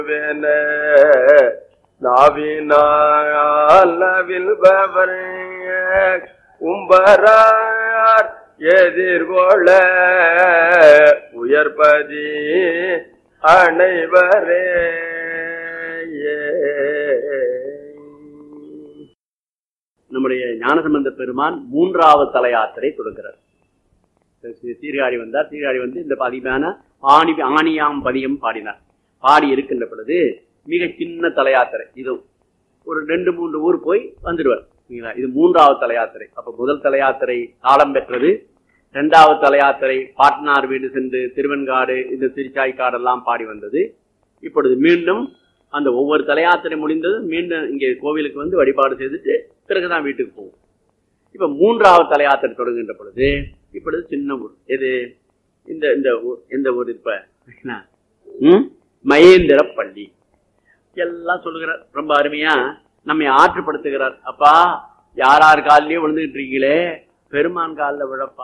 வேன நாவினால் நவில்பவர் உம்பரார் எதிர்கொள்ள உயர்பதி அனைவரே நம்முடைய ஞானசம்பந்த பெருமான் மூன்றாவது தல யாத்திரை தொடங்குறார் சீ- சீர்காழி வந்தார் சீர்காழி வந்து இந்த பதிவான ஆணி ஆணியாம் பதியம் பாடினார் பாடி இருக்கின்ற பொழுது மிக சின்ன தல யாத்திரை இது ஒரு ரெண்டு மூன்று ஊர் போய் வந்துடுவார் சரிங்களா? இது மூன்றாவது தல யாத்திரை அப்ப முதல் தல யாத்திரை காலம் பெற்றது இரண்டாவது தல யாத்திரை பாட்னார் வீடு சென்று திருவெண்காடு இந்த திருச்சாய்க்காடெல்லாம் பாடி வந்தது இப்பொழுது மீண்டும் அந்த ஒவ்வொரு தலையாத்திரை முடிந்தது மீண்டும் இங்கே கோவிலுக்கு வந்து வழிபாடு செய்துட்டு பிறகுதான் வீட்டுக்கு போகும் இப்ப மூன்றாவது தலையாத்திரை தொடங்குகின்ற பொழுது இப்பொழுது சின்ன ஊர் எது இந்த இந்த ஊர் எந்த ஊர் இப்ப என்ன? ம்? மகேந்திர பள்ளி எல்லாம் சொல்லுகிறார் ரொம்ப அருமையா நம்மை ஆற்றுப்படுத்துகிறார் அப்பா யார் யார் காலிலேயே விழுந்துகிட்டு இருக்கீங்களே பெருமான் காலில் விழப்பா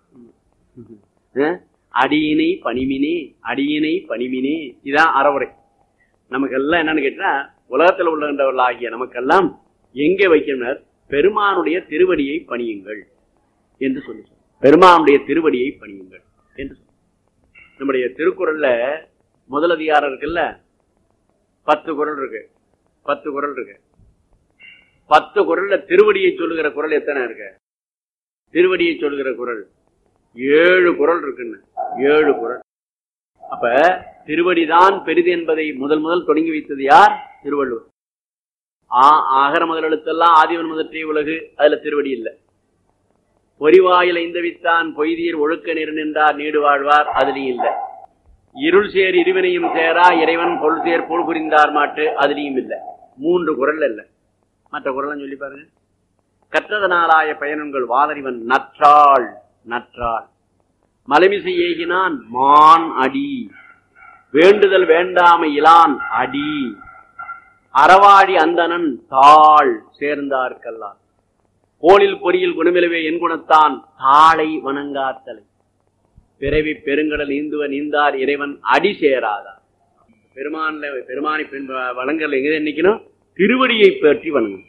அஹ்? அடியினை பணிமினே அடியினை பணிமினே இதான் அறவுரை நமக்கெல்லாம் என்னன்னு கேட்டா உலகத்தில் உள்ளவர்களாகிய நமக்கெல்லாம் எங்கே வைக்கணும் பெருமானுடைய திருவடியை பணியுங்கள் என்று சொல்லி பெருமானுடைய திருவடியை பணியுங்கள் என்று சொல்லி நம்முடைய திருக்குறள்ல முதல் அதிகாரம் இருக்குல்ல பத்து குறள் இருக்கு பத்து குறள் இருக்கு பத்து குறள்ல திருவடியை சொல்லுகிற குறள் எத்தனை இருக்கு திருவடியை சொல்லுகிற குறள் ஏழு குறள் இருக்குன்னு ஏழு குறள் அப்ப திருவடிதான் பெரிது என்பதை முதல் முதல் தொடங்கி வைத்தது யார் திருவள்ளுவர் ஆ ஆகர முதல் எழுத்தெல்லாம் ஆதிவன் முதற்றே உலகு அதுல திருவடி இல்லை பொறிவாயில் ஐந்தவித்தான் பொய்தீர் ஒழுக்க நிறு நின்றார் நீடு வாழ்வார் அதுலயும் இல்லை இருள் சேர் இருவினையும் சேரா இறைவன் பொருள் சேர் பொருள் புரிந்தார் மாட்டு அதுலயும் இல்லை மூன்று குரல் இல்லை மற்ற குரலாம் சொல்லி பாருங்க கற்றதனாலாய பயனங்கள் வாதறிவன் நற்றாள் நற்றாள் மலைமிசை ஏகினான் மான் அடி வேண்டுதல் வேண்டாமை இலான் அடி அறவாடி அந்தணன் தாள் சேர்ந்தார்கல்லான் கோளில் பொறியில் குணமிலவே என் குணத்தான் தாளை வணங்காத்தலை பிறவி பெருங்கடல் நீந்துவ நீந்தார் இறைவன் அடி சேராதார் பெருமான்ல பெருமானை பின் வணங்கல் எங்க நிக்கணும் திருவடியை பற்றி வணங்கும்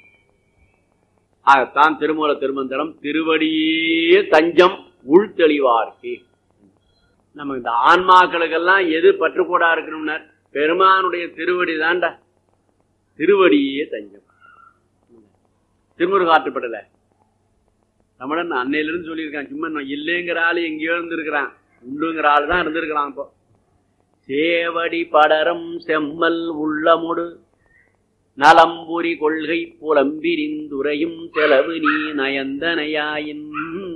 ஆகத்தான் திருமூல திருமந்தலம் திருவடியே தஞ்சம் உள்தெளிவார்க்கு நம்ம இந்த ஆன்மாக்களுக்கெல்லாம் எது பற்றுக்கோடா இருக்கணும்னா பெருமானுடைய திருவடி தான்டா திருவடியே தஞ்சம் திருமுருகாற்றுப்படல தமிழன் அன்னையிலிருந்து சொல்லியிருக்கான் சும்மா நான் இல்லைங்கிற ஆளு எங்கேயோ இருந்திருக்கிறான் உண்டுங்கிற ஆள் தான் இருந்திருக்கிறான் இப்போ சேவடி படரம் செம்மல் உள்ளமுடு நலம்புரி கொள்கை புலம்பிரிந்துரையும் செலவு நீ நயந்தனையாயின்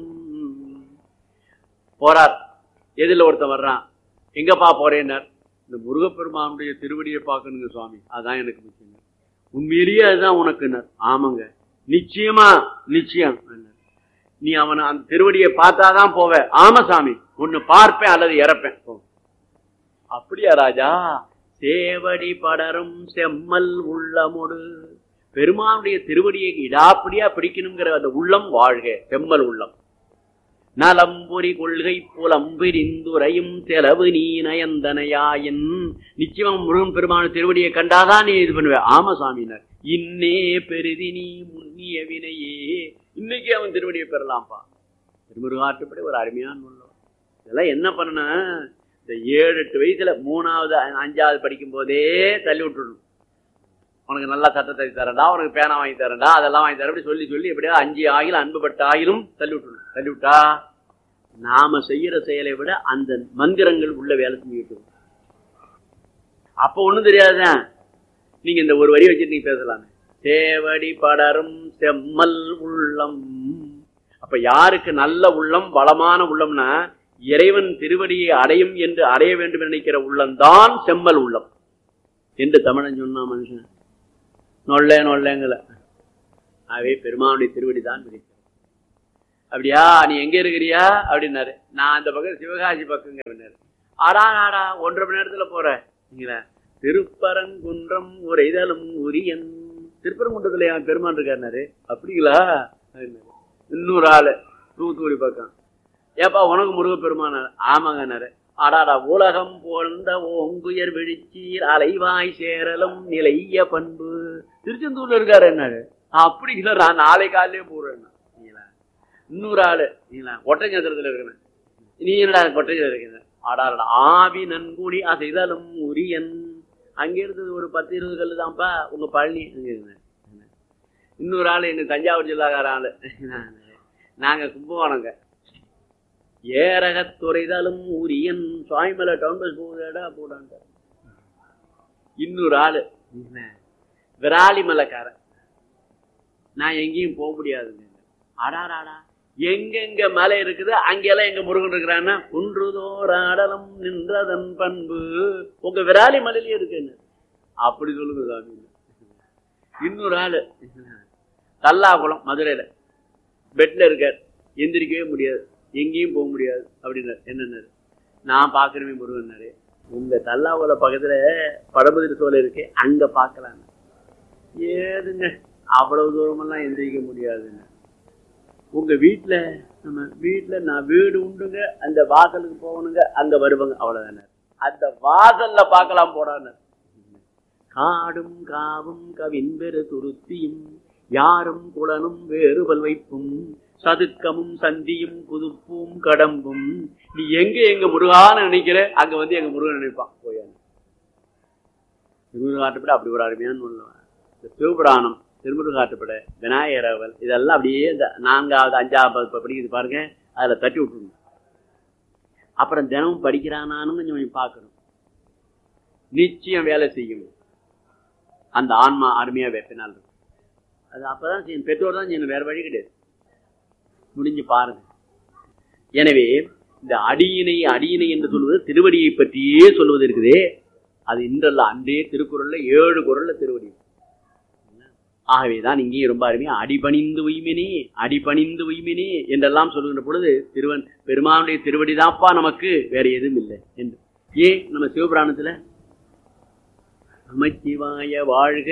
போறார் எதில் ஒருத்தன் வர்றான் எங்கப்பா போறேன்னார் இந்த முருகப்பெருமானுடைய திருவடியை பார்க்கணுங்க சுவாமி அதான் எனக்கு முக்கியம் உண்மையிலேயே அதுதான் உனக்குன்னார் ஆமாங்க நிச்சயமா நிச்சயம் நீ அவனை அந்த திருவடியை பார்த்தாதான் போவ ஆமா சாமி ஒன்னு பார்ப்பேன் அல்லது இறப்பேன் போ. அப்படியா ராஜா சேவடி படரும் செம்மல் உள்ளமுடு பெருமானுடைய திருவடியை இடாப்படியா பிடிக்கணுங்கிற அந்த உள்ளம் வாழ்க செம்மல் உள்ளம் நலம்புரி கொள்கை புலம்பிரிந்துரையும் செலவு நீ நயந்தனையாயின் நிச்சயம் முருகன் பெருமான திருவடியை கண்டாதான் நீ இது பண்ணுவ ஆமா சாமினர் இன்னே பெரிதி நீ முன்னிய வினையே இன்னைக்கு அவன் திருவடியை பெறலாம்ப்பா திருமுருகாற்றுப்படி ஒரு அருமையான உள்ளம் இதெல்லாம் என்ன பண்ணனா இந்த ஏழு எட்டு வயசுல மூணாவது அஞ்சாவது படிக்கும் போதே தள்ளி விட்டுடணும் உனக்கு நல்லா சட்டை தள்ளி தரேன்டா உனக்கு பேனா வாங்கி தரேன்டா அதெல்லாம் வாங்கி தரேன் அப்படி சொல்லி சொல்லி எப்படியா அஞ்சு ஆகிலும் அன்புபட்ட ஆகிலும் தள்ளி விட்டுணும் தள்ளி விட்டா நாம செய்யற செயலை விட அந்த மந்திரங்கள் உள்ள வேலை செஞ்சுட்டு இருக்கும். அப்ப ஒண்ணும் தெரியாதுதான் நீங்க இந்த ஒரு வரி வச்சுட்டு நீங்க பேசலாமே சேவடி படரும் செம்மல் உள்ளம் அப்ப யாருக்கு நல்ல உள்ளம் பலமான உள்ளம்னா இறைவன் திருவடியை அடையும் என்று அடைய வேண்டும் என்று நினைக்கிற உள்ளம்தான் செம்மல் உள்ளம் என்று தமிழன் சொன்னா மனுஷன் நொல்லே நொல்லேங்கல ஆகவே பெருமானுடைய திருவடி தான் பிடிக்கும் அப்படியா நீ எங்க இருக்கிறியா அப்படின்னாரு நான் அந்த பக்கம் சிவகாசி பக்கங்க ஆடா ஆடா ஒன்றரை மணி நேரத்துல போறேன் நீங்களா திருப்பரங்குன்றம் உரைதலும் உரியன் திருப்பரங்குன்றத்துல என் பெருமான் இருக்காருனாரு அப்படிங்களா அப்படின்னாரு. இன்னொரு ஆளு தூத்துக்குடி பக்கம் ஏப்பா உனக்கு முருக பெருமானார் ஆமாங்கன்னாரு அடாடா உலகம் போழ்ந்த ஓங்குயர் விழிச்சீர் அலைவாய் சேரலும் நிலைய பண்பு திருச்செந்தூர்ல இருக்காரு என்ன அப்படி இல்ல நான் நாளை காலையிலே போறேன் இன்னொரு ஆளு நீங்களா ஒட்டஞ்சத்திரத்துல இருக்கிறேன் நீ என்னடா கொட்டையில இருக்கிற ஆடாடா ஆவி நன்குடி அசைதலும் உரியன் அங்க இருந்தது ஒரு பத்து இருபது கல்லு தான்ப்பா உங்க பழனி அங்க இருந்தேன் இன்னொரு ஆளு என்ன தஞ்சாவூர் ஜில்லாக்கார ஆளு நாங்க கும்பகோணங்க ஏரகத்துறைதலும் உரியன் சுவாமிமலை டவுன் பஸ் போகுதாடா போடான்ட்ட இன்னொரு ஆளு என்ன, விராலி மலைக்காரன் நான் எங்கேயும் போக முடியாதுங்க அடாராடா எங்கெங்க மலை இருக்குது அங்கெல்லாம் எங்க முருகன் இருக்கிறான்னா குன்றுதோர் ஆடலம் நின்றதன் பண்பு உங்க விராலி மலையிலயே இருக்குன்னு அப்படி சொல்லுங்க சாமி இன்னொரு ஆளு தல்லாகுளம் மதுரையில பெட்ல இருக்கார் எந்திரிக்கவே முடியாது எங்கேயும் போக முடியாது அப்படின்னாரு என்னன்னாரு நான் பாக்குறவே முருகன்னாரு உங்க தல்லாகுள பக்கத்துல படபதிரி சோலை இருக்கு அங்க பார்க்கலாம் ஏதுங்க அவ்வளவு தூரமெல்லாம் எந்திரிக்க முடியாதுங்க உங்க வீட்டுல நம்ம வீட்டுல நான் வீடு உண்டுங்க அந்த வாசலுக்கு போகணுங்க அங்க வருவாங்க அவ்வளவுதானே அந்த வாசல்ல பார்க்கலாம் போடான்னு காடும் காவும் கவின்பெரு துருத்தியும் யாரும் குளனும் வேறுபல் வைப்பும் சதுக்கமும் சந்தியும் புதுப்பும் கடம்பும் நீ எங்க எங்க முருகான்னு நினைக்கிற அங்க வந்து எங்க முருகன் நினைப்பான் போயான்னு திருமுருகாட்டுப்பட அப்படி ஒரு அருமையான ஒண்ணு இந்த சிவபுராணம் திருமுருகாட்டுப்பட விநாயகரவல் இதெல்லாம் அப்படியே இந்த நான்காவது அஞ்சாவது ப- படிக்குது பாருங்க அதுல தட்டி விட்டுருங்க அப்புறம் தினமும் படிக்கிறானான்னு கொஞ்சம் கொஞ்சம் பார்க்கணும் நிச்சயம் வேலை செய்யும் அந்த ஆன்மா அருமையா வெப்பினால் இருக்கும் அது அப்பதான் செய்யணும் பெற்றோர் தான் செய்யணும் வேற வழி கிடையாது முடிஞ்சு பாருங்க எனவே இந்த அடியினை அடியினை என்று சொல்வது திருவடியை பற்றியே சொல்வது இருக்குதே அது இன்றல்ல அன்றே திருக்குறள்ல ஏழு குறள்ல திருவடி ஆகவேதான் இங்கேயும் ரொம்ப அருமையா அடிபணிந்து உய்மினே அடிபணிந்து உய்மினே என்றெல்லாம் சொல்லுகின்ற பொழுது திருவன் பெருமானுடைய திருவடிதான்ப்பா நமக்கு வேற எதுவும் இல்லை என்று ஏன் நம்ம சிவபுராணத்துல நமச்சிவாய வாழ்க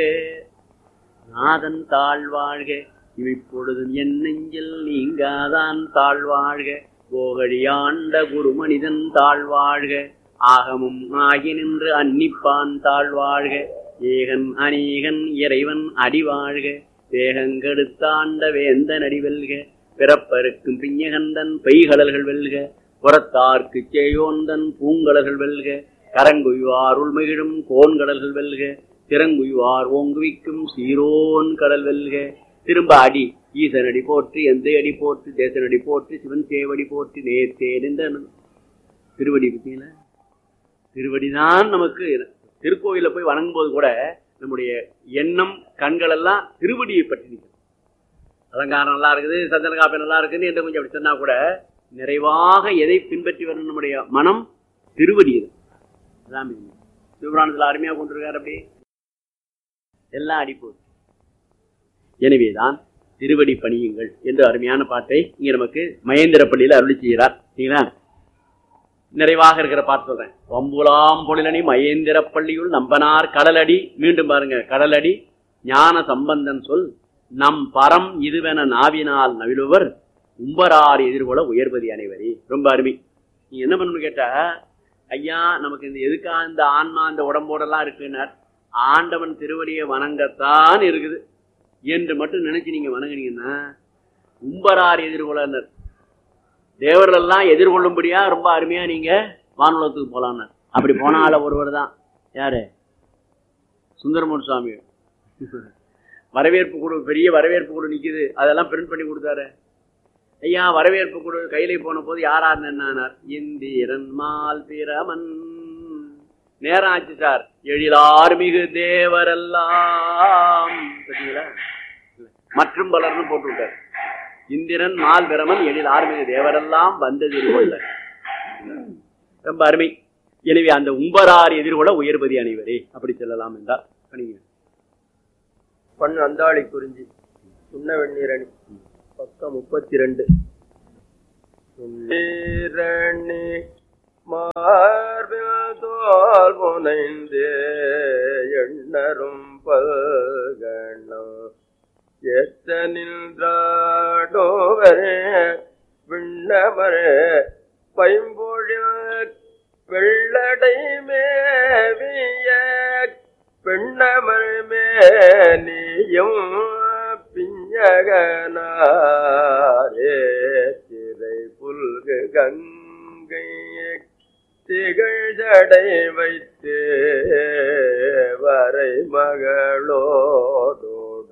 நாதன் தாழ்வாழ்க இவைப்பொழுதும் என் நெஞ்சில் நீங்காதான் தாழ்வாழ்க போகழியாண்ட குரு மனிதன் தாழ்வாழ்க ஆகமும் ஆகி நின்று அன்னிப்பான் தாழ்வாழ்க ஏகன் அநேகன் இறைவன் அடிவாழ்க வேகங்கெடுத்தாண்ட வேந்தன் அடிவெல்க பிறப்பருக்கும் பிஞ்சகந்தன் பெய்கடல்கள் வெல்க புறத்தார்க்கு சேயோந்தன் பூங்கடல்கள் வெல்க கரங்குய்வார் உள்மகிழும் கோன்கடல்கள் வெல்க திறங்குய்வார் ஓங்குவிக்கும் சீரோன் கடல் வெல்க திரும்ப அடி ஈசனடி போற்றி எந்த அடி போற்றி தேசனடி போற்றி சிவன் சேவடி போற்றி நேர்த்தே நின்ற திருவடி பத்தியில திருவடிதான் நமக்கு திருக்கோயில போய் வணங்கும் போது கூட நம்முடைய எண்ணம் கண்கள் எல்லாம் திருவடியை பற்றி நிற்கும் அலங்காரம் நல்லா இருக்குது சந்தன காப்பி நல்லா இருக்குன்னு என்று கொஞ்சம் அப்படி சொன்னா கூட நிறைவாக எதை பின்பற்றி வரணும் நம்முடைய மனம் திருவடி இது அதான் மெயின். சிவபுராணத்துல அருமையா கொண்டிருக்காரு அப்படி எல்லாம் அடிப்போம் எனவேதான் திருவடி பணியுங்கள் என்று அருமையான பாட்டை இங்க நமக்கு மகேந்திர பள்ளியில அருளி செய்கிறார் சரிங்களா நிறைவாக இருக்கிற பாட்டு சொல்றேன் வம்புலாம் பொழிலணி மகேந்திர பள்ளியுள் நம்பனார் கடலடி மீண்டும் பாருங்க கடலடி ஞான சம்பந்தன் சொல் நம் பரம் இதுவென நாவினால் நவிழுவர் உம்பரார் எதிர்கொள்ள உயர்வதி அனைவரே ரொம்ப அருமை நீ என்ன பண்ணணும் கேட்டா ஐயா நமக்கு இந்த எதுக்கா இந்த ஆன்மா இந்த உடம்போடெல்லாம் இருக்குன்னார் ஆண்டவன் திருவடியை வணங்கத்தான் இருக்குது என்று மட்டும் நினைச்சு நீங்க வணங்குனீங்கன்னா உம்பரார் எதிர்கொள்ளனர் தேவர்கள் எல்லாம் எதிர்கொள்ளும்படியா ரொம்ப அருமையா நீங்க வானுலகத்துக்கு போலான்னு அப்படி போன ஆள ஒருவர் தான் யாரு சுந்தரமூர் சுவாமி வரவேற்பு குழு பெரிய வரவேற்பு குழு நிக்குது அதெல்லாம் பிரிண்ட் பண்ணி கொடுத்தாரு ஐயா வரவேற்பு குழு கையில போன போது யாரார் நின்னார் இந்திரன் மால் பிரமன் நேரம் ஆச்சு சார் எழிலார் மிகு தேவரெல்லாம் பார்த்தீங்களா மற்றும் பலர்னு போட்டு விட்டார் இந்திரன் மால் பிரமன் எழில் ஆர்மிகு தேவரெல்லாம் வந்தது எதிர்கொள்ள ரொம்ப அருமை எனவே அந்த உம்பரார் எதிர்கொள்ள உயர்பதி அனைவரே அப்படி சொல்லலாம் என்றார் பணிங்க பண் அந்தாளி குறிஞ்சி சுண்ண வெந்நீரணி பக்கம் முப்பத்தி ரெண்டு சுண்ணீரணி மார்பில் தோல் புனைந்து எண்ணரும் பல்கணம் எத்தனின்றாடோவரே விண்ணமரே பைம்பொழில் விண்ணமர் மேனியும் பிஞ்சகனாரே திரை புல்கு கங்கை திகழ் ஜடை வைத்து வரை மகளோடோட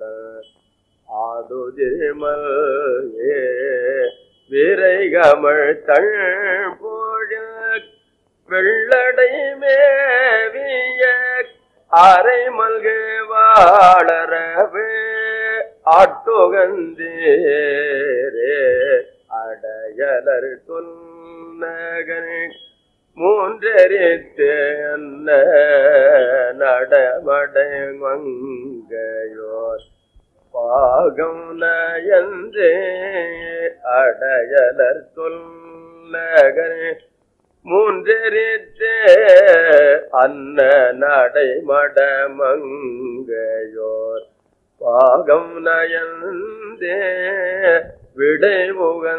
ஆடுதிமல் ஏ விரைகமள் தள் போழ வெள்ளடை மேவிய அரை மல்கு வாழறவே ஆட்டுகந்தேரே அடையலர் தொன்னகன் மூன்றெரித்து என்ன நடமடைமங்கையோர் பாகம் நயந்தே அடையலர் தொல்லகன் மூன்றெரித்தே அன்ன நடைமடமங்கையோர் பாகம் நயந்தே விடைமுகன்